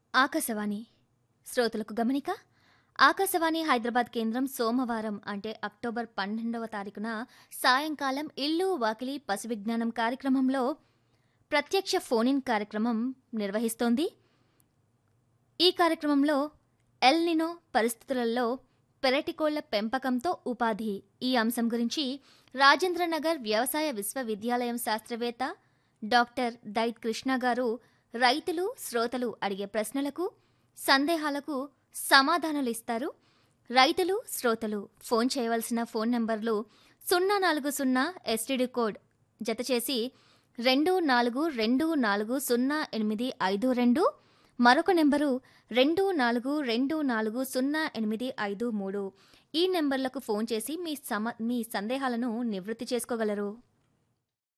ఆకాశవాణి శ్రోతలకు గమనిక ఆకాశవాణి హైదరాబాద్ కేంద్రం సోమవారం అంటే అక్టోబర్ పన్నెండవ తారీఖున సాయంకాలం ఇల్లు వాకిలి పశు విజ్ఞానం కార్యక్రమంలో ప్రత్యక్ష ఫోన్ ఇన్ కార్యక్రమం నిర్వహిస్తోంది ఈ కార్యక్రమంలో ఎల్నినో పరిస్థితులలో పెరటికోళ్ల పెంపకంతో ఉపాధి ఈ అంశం గురించి రాజేంద్రనగర్ వ్యవసాయ విశ్వవిద్యాలయం శాస్త్రవేత్త డాక్టర్ దైత్ కృష్ణ గారు రైతులు శ్రోతలు అడిగే ప్రశ్నలకు సందేహాలకు సమాధానాలు ఇస్తారు రైతులు శ్రోతలు ఫోన్ చేయవలసిన ఫోన్ నంబర్లు సున్నా నాలుగు సున్నా ఎస్టీడీ కోడ్ జతచేసి రెండు నాలుగు రెండు నాలుగు సున్నా ఎనిమిది ఐదు రెండు మరొక నెంబరు రెండు నాలుగు రెండు నాలుగు సున్నా ఎనిమిది ఐదు మూడు ఈ నెంబర్లకు ఫోన్ చేసి మీ సమ మీ సందేహాలను నివృత్తి చేసుకోగలరు